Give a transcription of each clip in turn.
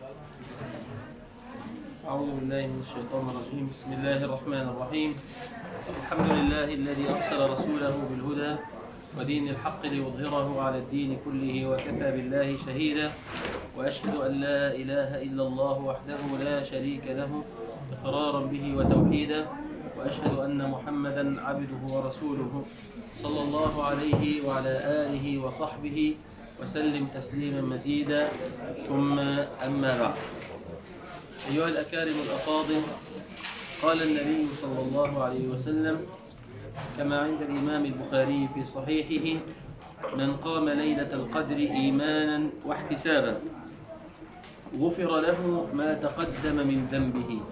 أعوذ بالله من الشيطان الرجيم بسم الله الرحمن الرحيم الحمد لله الذي أرسل رسوله بالهدى ودين الحق ليظهره على الدين كله وكفى بالله شهيدا وأشهد أن لا إله إلا الله وحده لا شريك له إقرارا به وتوحيدا وأشهد أن محمدا عبده ورسوله صلى الله عليه وعلى آله وصحبه وسلم تسليما مزيدا ثم أما بعد أيها الأكارم الأفاضل قال النبي صلى الله عليه وسلم كما عند الإمام البخاري في صحيحه من قام ليلة القدر إيمانا واحتسابا غفر له ما تقدم من ذنبه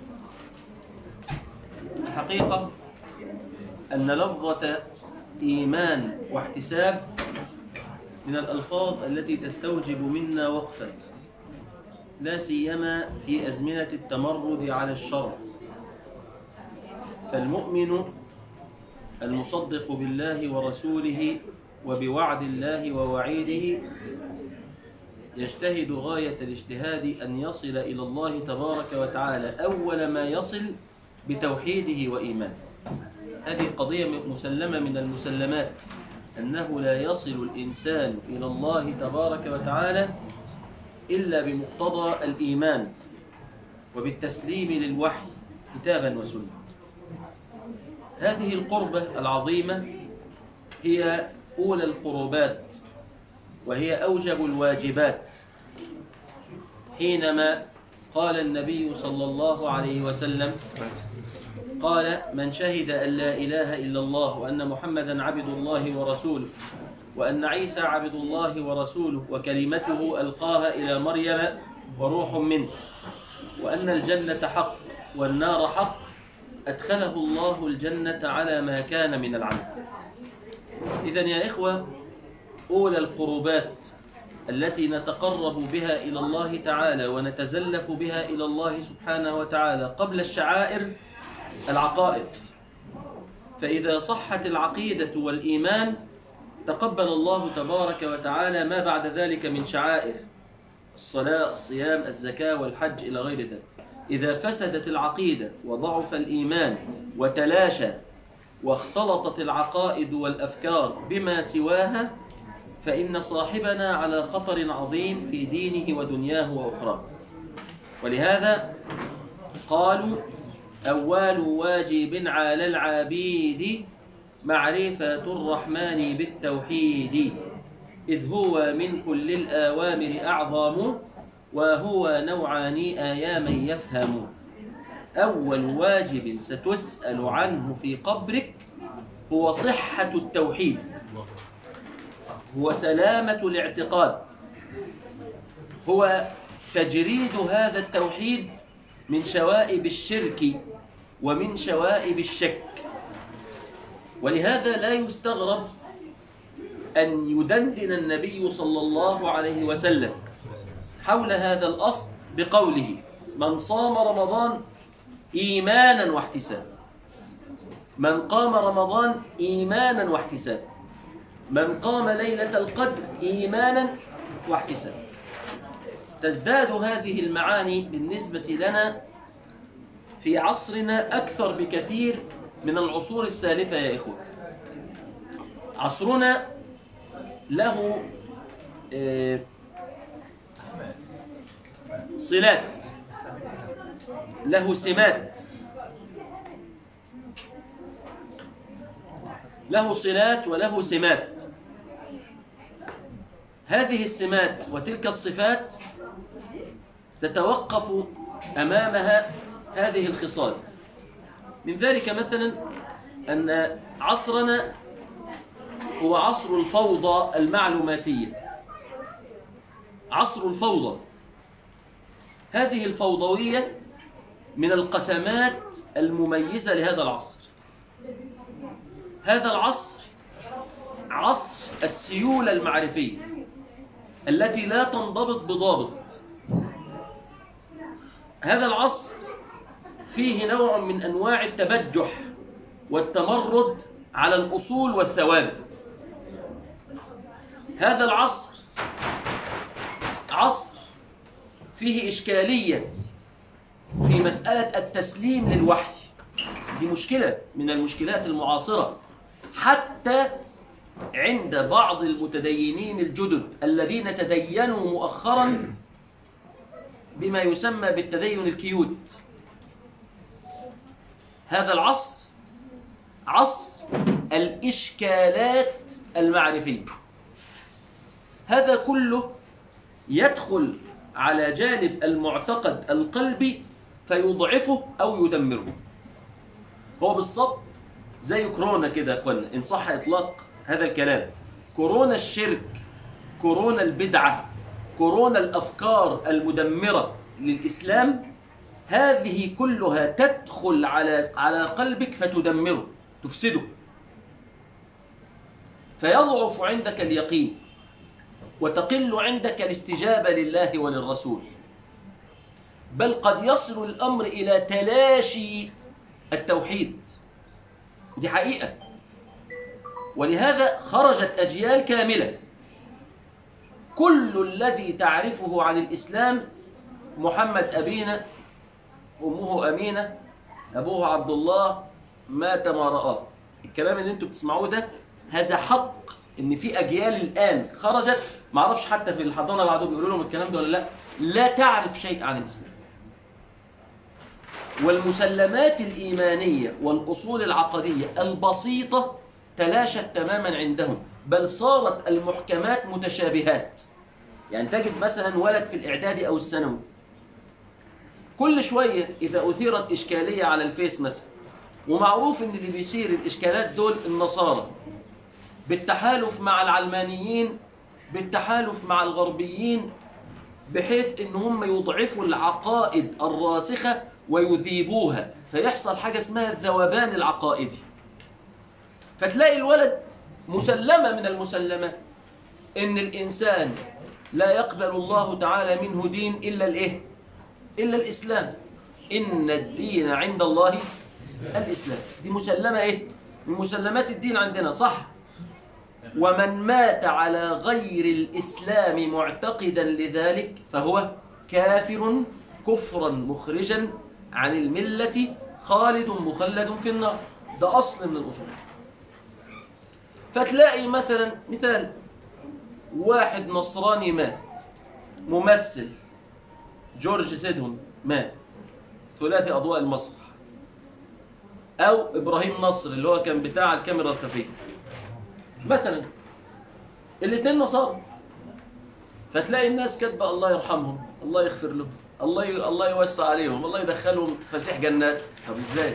الحقيقة أن لفظة إيمان واحتساب من الألفاظ التي تستوجب منا وقفا لا سيما في أزمنة التمرد على الشرع فالمؤمن المصدق بالله ورسوله وبوعد الله ووعيده يجتهد غاية الاجتهاد أن يصل إلى الله تبارك وتعالى أول ما يصل بتوحيده وإيمانه هذه قضية مسلمة من المسلمات أنه لا يصل الإنسان إلى الله تبارك وتعالى إلا بمقتضى الإيمان وبالتسليم للوحي كتابا وسنة هذه القربة العظيمة هي أولى القربات وهي أوجب الواجبات حينما قال النبي صلى الله عليه وسلم قال من شهد أن لا إله إلا الله وأن محمدا عبد الله ورسوله وأن عيسى عبد الله ورسوله وكلمته ألقاها إلى مريم وروح منه وأن الجنة حق والنار حق أدخله الله الجنة على ما كان من العمل إذا يا إخوة أولى القربات التي نتقرب بها إلى الله تعالى ونتزلف بها إلى الله سبحانه وتعالى قبل الشعائر العقائد فإذا صحت العقيدة والإيمان تقبل الله تبارك وتعالى ما بعد ذلك من شعائر الصلاة الصيام الزكاة والحج إلى غير ذلك إذا فسدت العقيدة وضعف الإيمان وتلاشى واختلطت العقائد والأفكار بما سواها فإن صاحبنا على خطر عظيم في دينه ودنياه وأخراه ولهذا قالوا أول واجب على العبيد معرفة الرحمن بالتوحيد إذ هو من كل الآوامر أعظم وهو نوعان آيا من يفهم أول واجب ستسأل عنه في قبرك هو صحة التوحيد هو سلامة الاعتقاد هو تجريد هذا التوحيد من شوائب الشرك ومن شوائب الشك ولهذا لا يستغرب أن يدندن النبي صلى الله عليه وسلم حول هذا الأصل بقوله من صام رمضان إيمانا واحتسابا من قام رمضان إيمانا واحتسابا من قام ليلة القدر إيمانا واحتسابا تزداد هذه المعاني بالنسبة لنا في عصرنا أكثر بكثير من العصور السالفة يا إخوة عصرنا له صلات له سمات له صلات وله سمات هذه السمات وتلك الصفات تتوقف أمامها هذه الخصال من ذلك مثلا أن عصرنا هو عصر الفوضى المعلوماتية عصر الفوضى هذه الفوضوية من القسمات المميزة لهذا العصر هذا العصر عصر السيولة المعرفية التي لا تنضبط بضابط هذا العصر فيه نوع من أنواع التبجح والتمرد على الأصول والثوابت هذا العصر عصر فيه إشكالية في مسألة التسليم للوحي دي مشكلة من المشكلات المعاصرة حتى عند بعض المتدينين الجدد الذين تدينوا مؤخرا بما يسمى بالتدين الكيوت هذا العصر عصر الإشكالات المعرفية هذا كله يدخل على جانب المعتقد القلبي فيضعفه أو يدمره هو بالضبط زي كورونا كده يا اخوانا ان صح اطلاق هذا الكلام كورونا الشرك كورونا البدعه كورونا الافكار المدمره للاسلام هذه كلها تدخل على على قلبك فتدمره تفسده فيضعف عندك اليقين وتقل عندك الاستجابه لله وللرسول بل قد يصل الامر الى تلاشي التوحيد دي حقيقة ولهذا خرجت أجيال كاملة كل الذي تعرفه عن الإسلام محمد أبينا أمه أمينة أبوه عبد الله مات ما رآه الكلام اللي انتوا بتسمعوه ده هذا حق ان في اجيال الان خرجت ما اعرفش حتى في الحضانه بعدهم بيقولوا لهم الكلام ده ولا لا لا تعرف شيء عن الاسلام والمسلمات الإيمانية والأصول العقدية البسيطة تلاشت تماما عندهم بل صارت المحكمات متشابهات يعني تجد مثلا ولد في الإعدادي أو الثانوي كل شوية إذا أثيرت إشكالية على الفيس مثلا ومعروف إن اللي بيصير الإشكالات دول النصارى بالتحالف مع العلمانيين بالتحالف مع الغربيين بحيث إن هم يضعفوا العقائد الراسخة ويذيبوها فيحصل حاجة اسمها الذوبان العقائدي فتلاقي الولد مسلمة من المسلمات إن الإنسان لا يقبل الله تعالى منه دين إلا الإيه؟ إلا الإسلام إن الدين عند الله الإسلام دي مسلمة إيه؟ من مسلمات الدين عندنا صح ومن مات على غير الإسلام معتقدا لذلك فهو كافر كفرا مخرجا عن الملة خالد مخلد في النار ده أصل من الأصول فتلاقي مثلا مثال واحد نصراني مات ممثل جورج سيدهم مات ثلاثي أضواء المسرح أو إبراهيم نصر اللي هو كان بتاع الكاميرا الخفية مثلا الاثنين نصارى فتلاقي الناس كاتبه الله يرحمهم الله يغفر لهم الله ي... الله يوسع عليهم الله يدخلهم فسيح جنات طب ازاي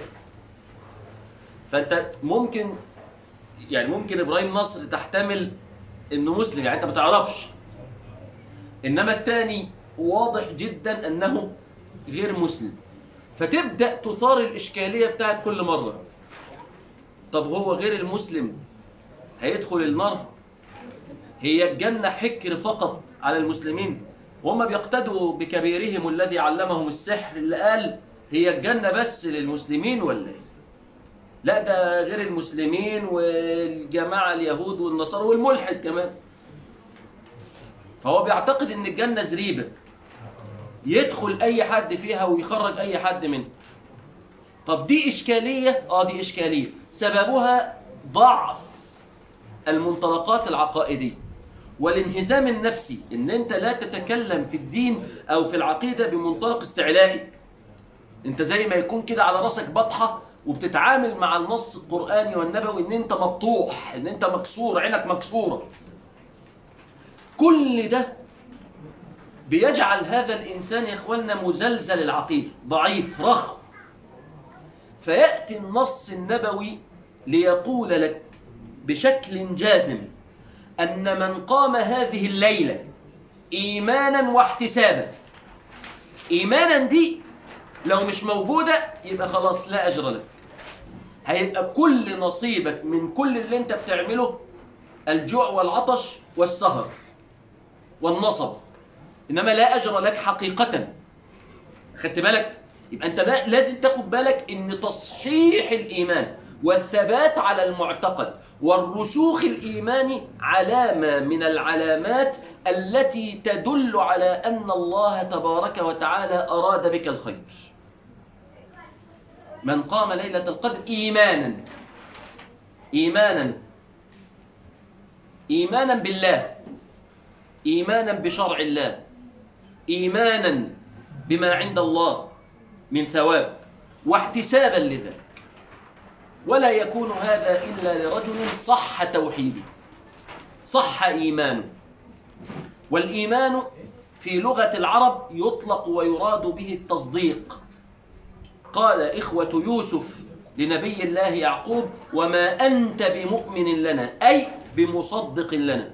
فانت ممكن يعني ممكن ابراهيم نصر تحتمل انه مسلم يعني انت ما تعرفش انما الثاني واضح جدا انه غير مسلم فتبدا تثار الاشكاليه بتاعت كل مره طب هو غير المسلم هيدخل النار هي الجنه حكر فقط على المسلمين وهم بيقتدوا بكبيرهم الذي علمهم السحر اللي قال هي الجنة بس للمسلمين ولا ايه لا ده غير المسلمين والجماعة اليهود والنصارى والملحد كمان فهو بيعتقد ان الجنة زريبة يدخل اي حد فيها ويخرج اي حد منها طب دي اشكالية اه دي اشكالية سببها ضعف المنطلقات العقائدية والانهزام النفسي ان انت لا تتكلم في الدين او في العقيدة بمنطلق استعلائي انت زي ما يكون كده على راسك بطحة وبتتعامل مع النص القرآني والنبوي ان انت مبطوح ان انت مكسور عينك مكسورة كل ده بيجعل هذا الانسان يا اخوانا مزلزل العقيدة ضعيف رخم فيأتي النص النبوي ليقول لك بشكل جازم أن من قام هذه الليلة إيمانا واحتسابا إيمانا دي لو مش موجودة يبقى خلاص لا أجر لك هيبقى كل نصيبك من كل اللي انت بتعمله الجوع والعطش والسهر والنصب إنما لا أجر لك حقيقة خدت بالك يبقى أنت بقى لازم تاخد بالك إن تصحيح الإيمان والثبات على المعتقد والرسوخ الإيماني علامة من العلامات التي تدل على أن الله تبارك وتعالى أراد بك الخير من قام ليلة القدر إيمانا إيمانا إيمانا بالله إيمانا بشرع الله إيمانا بما عند الله من ثواب واحتسابا لذلك ولا يكون هذا إلا لرجل صح توحيده صح إيمانه والإيمان في لغة العرب يطلق ويراد به التصديق قال إخوة يوسف لنبي الله يعقوب وما أنت بمؤمن لنا أي بمصدق لنا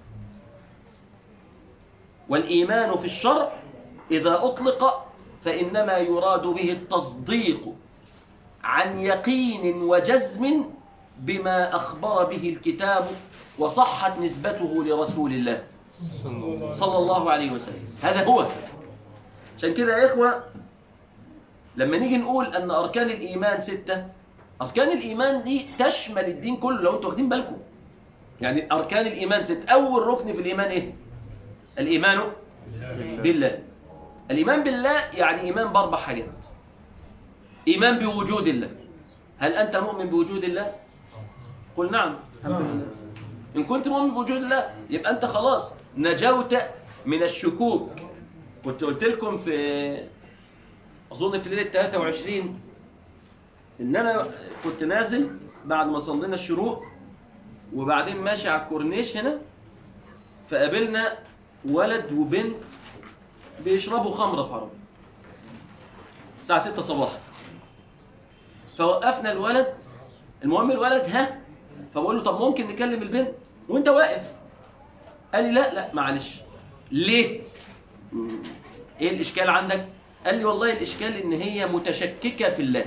والإيمان في الشرع إذا أطلق فإنما يراد به التصديق عن يقين وجزم بما أخبر به الكتاب وصحت نسبته لرسول الله صلى الله عليه وسلم هذا هو عشان كده يا إخوة لما نيجي نقول أن أركان الإيمان ستة أركان الإيمان دي تشمل الدين كله لو أنتوا واخدين بالكم يعني أركان الإيمان ست أول ركن في الإيمان إيه الإيمان بالله الإيمان بالله يعني إيمان بأربع حاجات إيمان بوجود الله هل أنت مؤمن بوجود الله قل نعم الحمد لله إن كنت مؤمن بوجود الله يبقى أنت خلاص نجوت من الشكوك كنت قلت لكم في أظن في ليلة 23 إن أنا كنت نازل بعد ما صلينا الشروق وبعدين ماشي على الكورنيش هنا فقابلنا ولد وبنت بيشربوا خمرة في عربية الساعة 6 صباحا فوقفنا الولد المهم الولد ها فبقول له طب ممكن نكلم البنت وانت واقف قال لي لا لا معلش ليه مم. ايه الاشكال عندك قال لي والله الاشكال ان هي متشككة في الله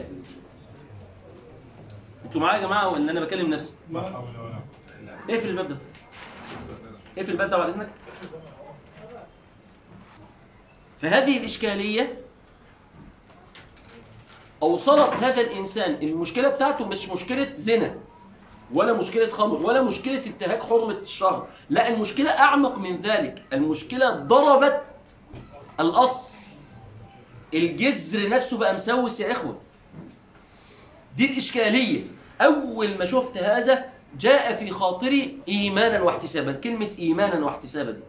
انتوا معايا يا جماعه ولا انا بكلم نفسي ايه في الباب ده ايه في الباب ده بعد اذنك فهذه الإشكالية أوصلت هذا الإنسان المشكلة بتاعته مش مشكلة زنا ولا مشكلة خمر ولا مشكلة انتهاك حرمة الشهر لا المشكلة أعمق من ذلك المشكلة ضربت الأصل الجذر نفسه بقى مسوس يا إخوة دي الإشكالية أول ما شفت هذا جاء في خاطري إيمانا واحتسابا كلمة إيمانا واحتسابا دي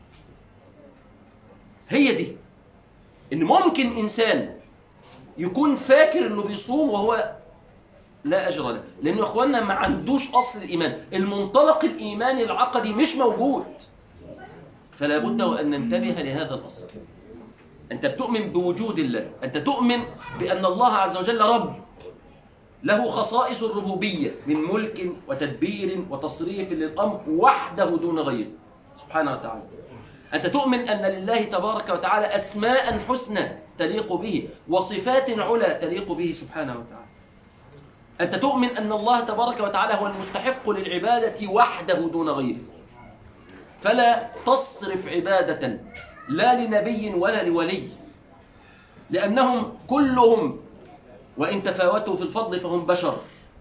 هي دي ان ممكن انسان يكون فاكر انه بيصوم وهو لا اجر له لانه اخواننا ما عندوش اصل الايمان المنطلق الايماني العقدي مش موجود فلا بد وان ننتبه لهذا الاصل انت بتؤمن بوجود الله انت تؤمن بان الله عز وجل رب له خصائص الربوبيه من ملك وتدبير وتصريف للامر وحده دون غيره سبحانه وتعالى أنت تؤمن أن لله تبارك وتعالى أسماء حسنى تليق به وصفات علا تليق به سبحانه وتعالى أنت تؤمن أن الله تبارك وتعالى هو المستحق للعبادة وحده دون غيره فلا تصرف عبادة لا لنبي ولا لولي لأنهم كلهم وإن تفاوتوا في الفضل فهم بشر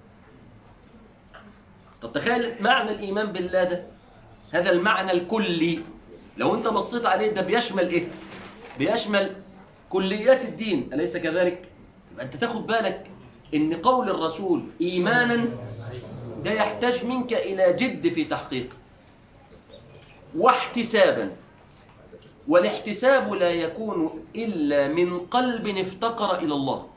طب تخيل معنى الإيمان بالله ده هذا المعنى الكلي لو انت بصيت عليه ده بيشمل ايه بيشمل كليات الدين أليس كذلك يبقى انت تاخد بالك ان قول الرسول ايمانا ده يحتاج منك الى جد في تحقيقه واحتسابا والاحتساب لا يكون الا من قلب افتقر الى الله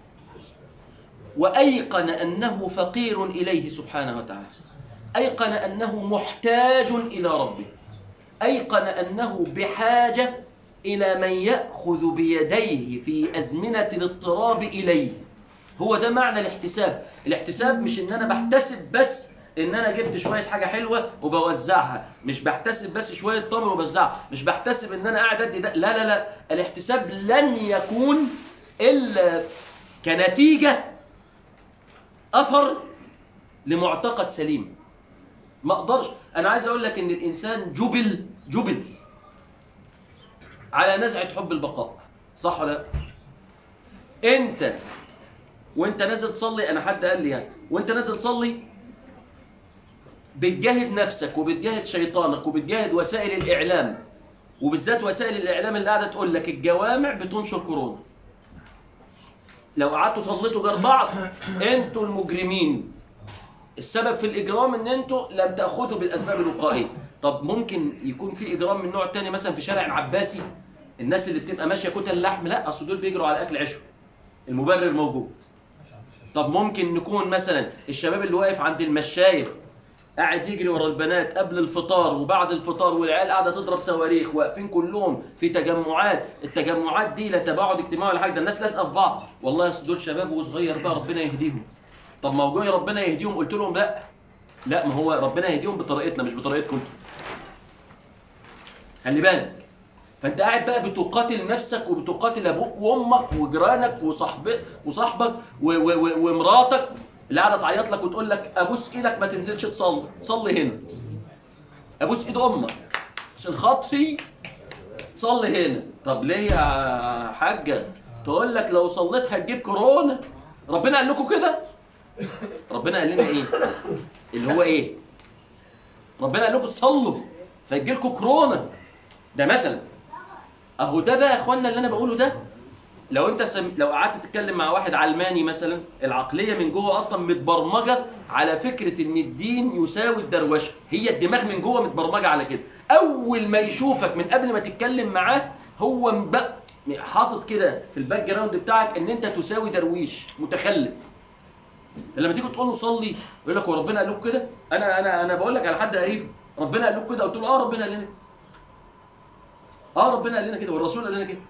وايقن انه فقير اليه سبحانه وتعالى ايقن انه محتاج الى ربه أيقن أنه بحاجة إلى من يأخذ بيديه في أزمنة الاضطراب إليه هو ده معنى الاحتساب الاحتساب مش إن أنا بحتسب بس إن أنا جبت شوية حاجة حلوة وبوزعها مش بحتسب بس شوية تمر وبوزعها مش بحتسب إن أنا قاعد أدي ده لا لا لا الاحتساب لن يكون إلا كنتيجة أثر لمعتقد سليم ما اقدرش انا عايز اقول لك ان الانسان جبل جبل على نزعه حب البقاء صح ولا لا انت وانت نازل تصلي انا حد قال لي يعني وانت نازل تصلي بتجاهد نفسك وبتجاهد شيطانك وبتجاهد وسائل الاعلام وبالذات وسائل الاعلام اللي قاعده تقول لك الجوامع بتنشر كورونا لو قعدتوا صليتوا جنب بعض انتوا المجرمين السبب في الاجرام ان انتوا لم تاخذوا بالاسباب الوقائيه طب ممكن يكون في اجرام من نوع تاني مثلا في شارع العباسي الناس اللي بتبقى ماشيه كتل لحم لا اصل دول بيجروا على اكل عيشهم المبرر موجود طب ممكن نكون مثلا الشباب اللي واقف عند المشايه قاعد يجري ورا البنات قبل الفطار وبعد الفطار والعيال قاعده تضرب صواريخ واقفين كلهم في تجمعات التجمعات دي لا تباعد اجتماعي ولا حاجه ده الناس لازقه في بعض والله أصل دول شباب وصغير بقى ربنا يهديهم طب ما هو جاي ربنا يهديهم قلت لهم لا لا ما هو ربنا يهديهم بطريقتنا مش بطريقتكم انتوا خلي بالك فانت قاعد بقى بتقاتل نفسك وبتقاتل ابوك وامك وجيرانك وصاحبك وصاحبك و- و- و- ومراتك اللي قاعده تعيط لك وتقول لك ابوس ايدك ما تنزلش تصلي صلي هنا ابوس ايد امك عشان خاطري صلي هنا طب ليه يا حاجه تقول لك لو صليت هتجيب كورونا ربنا قال لكم كده ربنا قال لنا ايه اللي هو ايه ربنا قال لكم صلوا فيجي لكم كورونا ده مثلا اهو ده بقى يا اخوانا اللي انا بقوله ده لو انت سم... لو قعدت تتكلم مع واحد علماني مثلا العقليه من جوه اصلا متبرمجه على فكره ان الدين يساوي الدروشه هي الدماغ من جوه متبرمجه على كده اول ما يشوفك من قبل ما تتكلم معاه هو مبق... حاطط كده في الباك جراوند بتاعك ان انت تساوي درويش متخلف لما تيجي تقول له صلي يقول لك هو ربنا قال لكم كده انا انا انا بقول لك على حد قريب ربنا قال لكم كده قلت له اه ربنا قال لنا كده. اه ربنا قال لنا كده والرسول قال لنا كده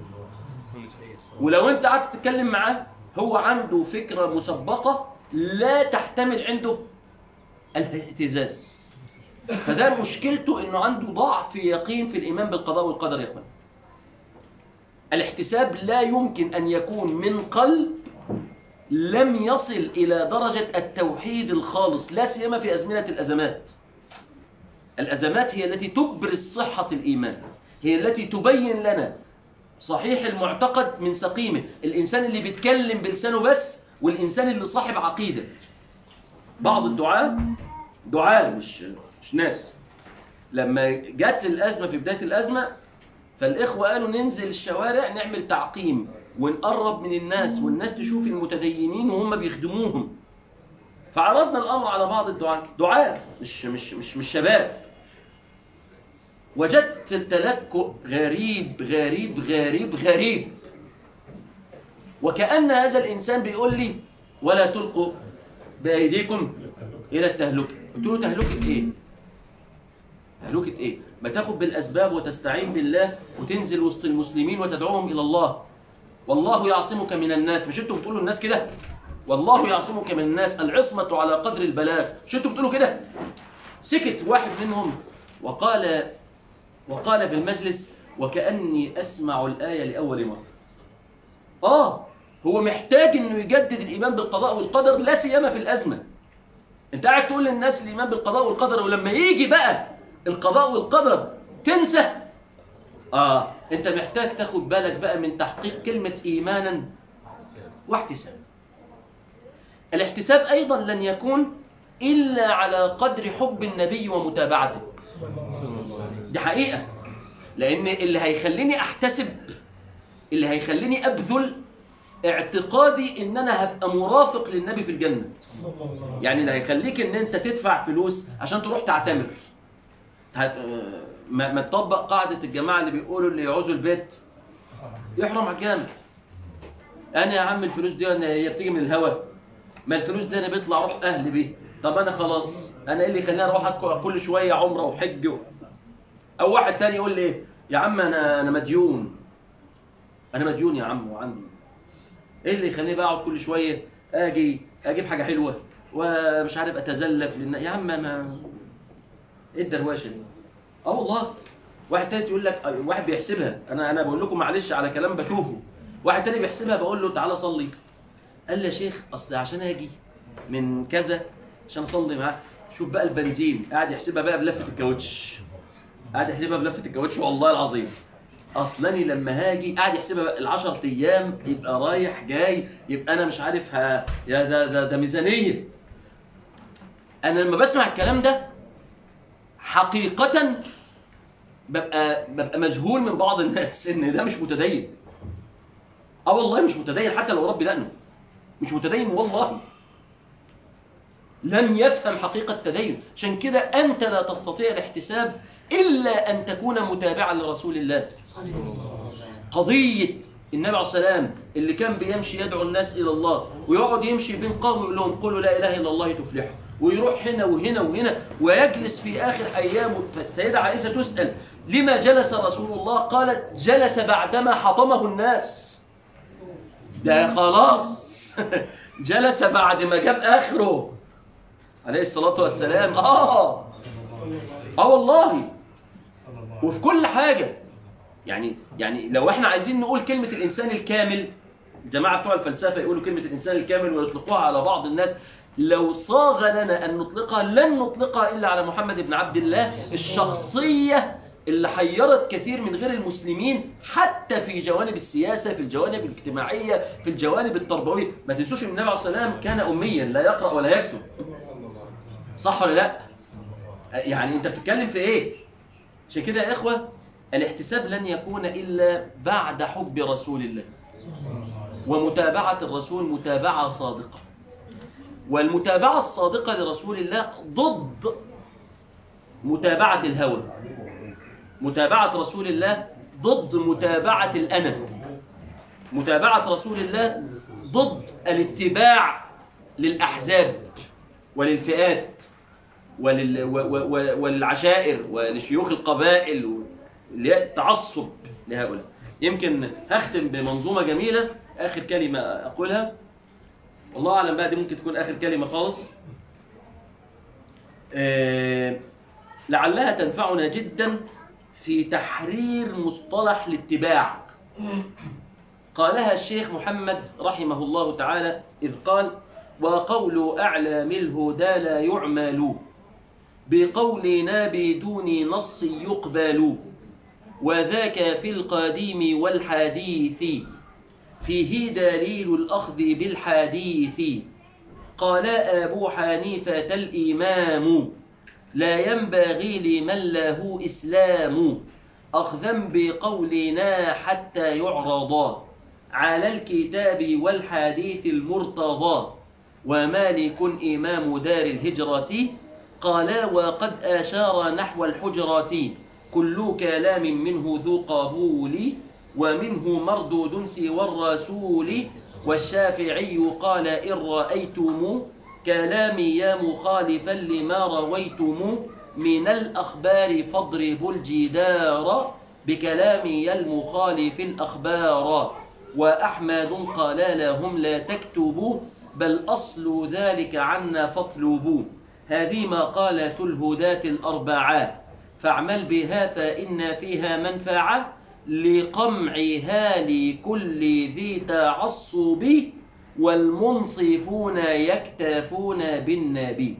ولو انت قعدت تتكلم معاه هو عنده فكرة مسبقة لا تحتمل عنده الاهتزاز فده مشكلته انه عنده ضعف يقين في الايمان بالقضاء والقدر يا اخوان الاحتساب لا يمكن ان يكون من قلب لم يصل الى درجة التوحيد الخالص لا سيما في ازمنة الازمات الازمات هي التي تبرز صحة الايمان هي التي تبين لنا صحيح المعتقد من سقيمه الإنسان اللي بيتكلم بلسانه بس والإنسان اللي صاحب عقيدة بعض الدعاء دعاء مش مش ناس لما جت الأزمة في بداية الأزمة فالإخوة قالوا ننزل الشوارع نعمل تعقيم ونقرب من الناس والناس تشوف المتدينين وهم بيخدموهم فعرضنا الأمر على بعض الدعاء دعاء مش مش مش مش شباب وجدت التلكؤ غريب غريب غريب غريب وكأن هذا الإنسان بيقول لي ولا تلقوا بأيديكم إلى التهلكة قلت له تهلكة إيه؟ تهلكة إيه؟ ما تاخد بالأسباب وتستعين بالله وتنزل وسط المسلمين وتدعوهم إلى الله والله يعصمك من الناس مش انتوا بتقولوا الناس كده والله يعصمك من الناس العصمة على قدر البلاغ مش انتوا بتقولوا كده سكت واحد منهم وقال وقال في المجلس وكأني أسمع الآية لأول مرة آه هو محتاج إنه يجدد الإيمان بالقضاء والقدر لا سيما في الأزمة أنت قاعد تقول للناس الإيمان بالقضاء والقدر ولما يجي بقى القضاء والقدر تنسى آه أنت محتاج تاخد بالك بقى من تحقيق كلمة إيمانا واحتساب الاحتساب أيضا لن يكون إلا على قدر حب النبي ومتابعته دي حقيقة لأن اللي هيخليني أحتسب اللي هيخليني أبذل اعتقادي إن أنا هبقى مرافق للنبي في الجنة يعني اللي هيخليك إن أنت تدفع فلوس عشان تروح تعتمر هت... ما, ما تطبق قاعدة الجماعة اللي بيقولوا اللي يعوزوا البيت يحرم على الجامع أنا يا عم الفلوس دي أنا هي بتيجي من الهوا ما الفلوس دي أنا بيطلع أروح أهلي بيه طب أنا خلاص أنا إيه اللي يخليني أروح كل شوية عمرة وحج و... او واحد تاني يقول لي ايه يا عم انا انا مديون انا مديون يا عم وعندي ايه اللي يخليني بقى اقعد كل شويه اجي اجيب حاجه حلوه ومش عارف اتزلف للناس يا عم ما ايه الدروشه دي اه والله واحد تاني يقول لك واحد بيحسبها انا انا بقول لكم معلش على كلام بشوفه واحد تاني بيحسبها بقول له تعالى صلي قال لي يا شيخ اصل عشان اجي من كذا عشان اصلي معاه شوف بقى البنزين قاعد يحسبها بقى بلفه الكاوتش قاعد يحسبها بلفه الكاوتش والله العظيم اصلاني لما هاجي قاعد يحسبها بقى العشر ايام يبقى رايح جاي يبقى انا مش عارف ها يا ده ده, ده ميزانيه انا لما بسمع الكلام ده حقيقة ببقى ببقى مذهول من بعض الناس ان ده مش متدين اه والله مش متدين حتى لو ربي لأنه مش متدين والله لم يفهم حقيقة التدين عشان كده أنت لا تستطيع الاحتساب إلا أن تكون متابعا لرسول الله قضية النبي عليه السلام اللي كان بيمشي يدعو الناس إلى الله ويقعد يمشي بين قوم يقول لهم قولوا لا إله إلا الله تفلحوا ويروح هنا وهنا وهنا ويجلس في آخر أيامه فالسيدة عائشة تسأل لما جلس رسول الله قالت جلس بعدما حطمه الناس ده خلاص جلس بعد ما جاب آخره عليه الصلاة والسلام آه آه والله وفي كل حاجة يعني يعني لو احنا عايزين نقول كلمة الإنسان الكامل الجماعة بتوع الفلسفة يقولوا كلمة الإنسان الكامل ويطلقوها على بعض الناس لو صاغ لنا أن نطلقها لن نطلقها إلا على محمد بن عبد الله الشخصية اللي حيرت كثير من غير المسلمين حتى في جوانب السياسة في الجوانب الاجتماعية في الجوانب التربوية ما تنسوش ان النبي عليه الصلاة والسلام كان أميا لا يقرأ ولا يكتب صح ولا لا يعني انت بتتكلم في ايه عشان كده يا إخوة الاحتساب لن يكون إلا بعد حب رسول الله ومتابعة الرسول متابعة صادقة والمتابعة الصادقة لرسول الله ضد متابعة الهوى متابعة رسول الله ضد متابعة الأنا متابعة رسول الله ضد الاتباع للأحزاب وللفئات ولل... و... و... وللعشائر ولشيوخ القبائل اللي هي التعصب لهؤلاء يمكن هختم بمنظومة جميلة آخر كلمة أقولها والله أعلم بقى دي ممكن تكون آخر كلمة خالص آه... لعلها تنفعنا جدا في تحرير مصطلح الاتباع قالها الشيخ محمد رحمه الله تعالى إذ قال وقول أعلام الهدى لا يعمل بقولنا بدون نص يقبل وذاك في القديم والحديث فيه دليل الأخذ بالحديث قال أبو حنيفة الإمام لا ينبغي لمن له إسلام أخذا بقولنا حتى يعرضا على الكتاب والحديث المرتضى ومالك إمام دار الهجرة قال وقد أشار نحو الحجرة كل كلام منه ذو قبول ومنه مردود سوى الرسول والشافعي قال إن رأيتم كلامي يا مخالفا لما رويتم من الأخبار فاضربوا الجدار بكلامي المخالف الأخبار وأحمد قال لهم لا تكتبوا بل أصل ذلك عنا فاطلبوا هذه مقالة الهداة الأربعة فاعمل بها فإن فيها منفعة لقمعها لكل ذي تعصب والمنصفون يكتفون بالنبي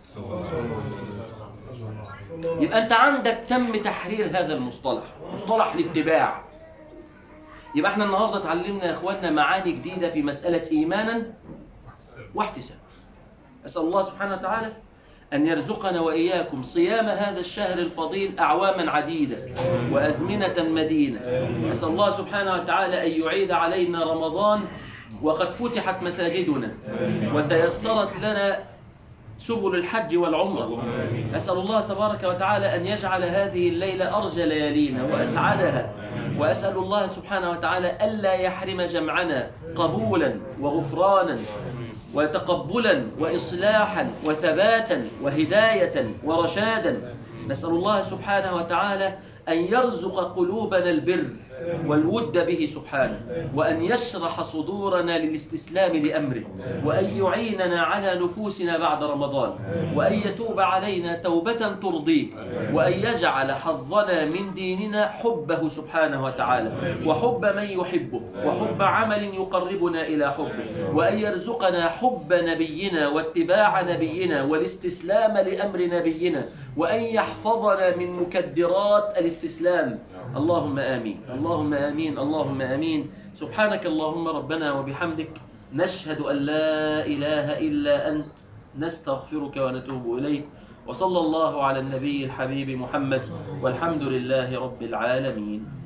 يبقى أنت عندك تم تحرير هذا المصطلح مصطلح الاتباع يبقى احنا النهاردة اتعلمنا يا اخواننا معاني جديدة في مسألة إيمانا واحتساب أسأل الله سبحانه وتعالى أن يرزقنا وإياكم صيام هذا الشهر الفضيل أعواما عديدة وأزمنة مدينة أسأل الله سبحانه وتعالى أن يعيد علينا رمضان وقد فتحت مساجدنا وتيسرت لنا سبل الحج والعمرة أسأل الله تبارك وتعالى أن يجعل هذه الليلة أرجى ليالينا وأسعدها وأسأل الله سبحانه وتعالى ألا يحرم جمعنا قبولا وغفرانا وتقبلا وإصلاحا وثباتا وهداية ورشادا نسأل الله سبحانه وتعالى أن يرزق قلوبنا البر والود به سبحانه وأن يشرح صدورنا للاستسلام لأمره وأن يعيننا على نفوسنا بعد رمضان وأن يتوب علينا توبة ترضيه وأن يجعل حظنا من ديننا حبه سبحانه وتعالى وحب من يحبه وحب عمل يقربنا إلى حبه وأن يرزقنا حب نبينا واتباع نبينا والاستسلام لأمر نبينا وأن يحفظنا من مكدرات الاستسلام اللهم آمين اللهم آمين اللهم آمين سبحانك اللهم ربنا وبحمدك نشهد أن لا إله إلا أنت نستغفرك ونتوب إليك وصلى الله على النبي الحبيب محمد والحمد لله رب العالمين